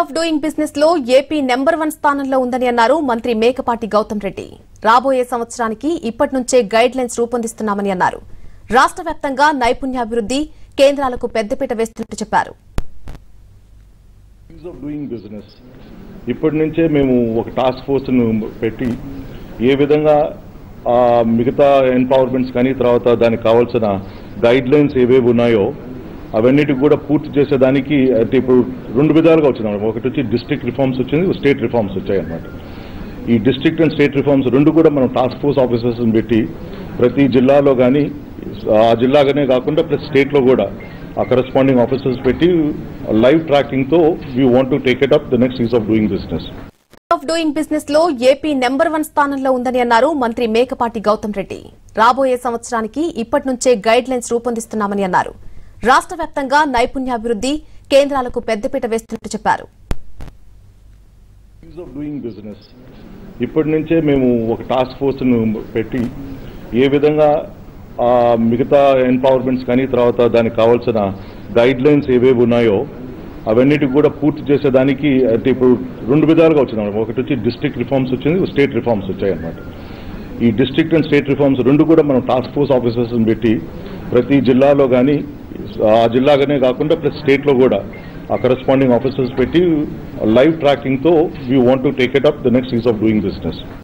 of doing business లో AP number one స్థానంలో ఉందని అన్నారు మంత్రి మేకపాటి గౌతమ్ రెడ్డి రాబోయే సంవత్సరానికి ఇప్పటి నుంచే గైడ్ లైన్స్ రూపొందిస్తున్నామని అన్నారు రాష్ట్ర వ్యాప్తంగా నైపుణ్యాభివృద్ది కేంద్రాలకు పెద్దపీట వేస్తున్నట్టు చెప్పారు ఈజ్ ఆఫ్ డూయింగ్ బిజినెస్ ఇప్పటి నుంచే మేము ఒక టాస్క్ ఫోర్స్ను పెట్టి ఏ విధంగా ఆ, మిగతా ఎంపవర్మెంట్స్ కానీ తర్వాత దానికి కావాల్సిన గైడ్ లైన్స్ ఏవేవి ఉన్నాయో అవన్నిటికి కూడా పూర్తి చేసేదానికి అంటే ఇప్పుడు రెండు విధాలుగా వచ్చింది ఒకటి వచ్చి డిస్ట్రిక్ట్ రిఫార్మ్స్ వచ్చింది స్టేట్ రిఫార్మ్స్ వచ్చాయి అన్నమాట ఈ డిస్ట్రిక్ట్ అండ్ స్టేట్ రిఫార్మ్స్ రెండు కూడా మనం టాస్క్ ఫోర్స్ ఆఫీసర్స్ పెట్టి ప్రతి జిల్లాలో కానీ ఆ జిల్లాగానే కాకుండా ప్లస్ స్టేట్లో కూడా ఆ కరెస్పాండింగ్ ఆఫీసర్స్ పెట్టి లైవ్ ట్రాకింగ్తో we want to take it up the next is of doing business of doing business లో ఏపీ నెంబర్ వన్ స్థానంలో ఉందని అన్నారు మంత్రి మేకపాటి గౌతమ్ రెడ్డి రాబోయే సంవత్సరానికి ఇప్పటి నుంచే గైడ్ లైన్స్ రూపొందిస్తున్నామని అన్నారు రాష్ట్ర వ్యాప్తంగా నైపుణ్యాభివృద్ది కేంద్రాలకు పెద్దపీట వేస్తున్నట్టు చెప్పారు ఈజ్ ఆఫ్ డూయింగ్ బిజినెస్ ఇప్పటి నుంచే మేము ఒక టాస్క్ ఫోర్స్ను పెట్టి ఏ విధంగా ఆ, మిగతా ఎంపవర్మెంట్స్ కానీ తర్వాత దానికి కావాల్సిన గైడ్ లైన్స్ ఏవేవి ఉన్నాయో అవన్నిటికి కూడా పూర్తి చేసేదానికి అంటే ఇప్పుడు రెండు విధాలుగా వచ్చింది ఒకటి వచ్చి డిస్ట్రిక్ట్ రిఫార్మ్స్ వచ్చింది స్టేట్ రిఫార్మ్స్ వచ్చాయి అన్నమాట ఈ డిస్ట్రిక్ట్ అండ్ స్టేట్ రిఫార్మ్స్ రెండు కూడా మనం టాస్క్ ఫోర్స్ ఆఫీసర్స్ పెట్టి ప్రతి జిల్లాలో కానీ ఆ జిల్లాగానే కాకుండా ప్లస్ స్టేట్లో కూడా ఆ కరెస్పాండింగ్ ఆఫీసర్స్ పెట్టి లైవ్ ట్రాకింగ్తో we want to take it up the next is of doing business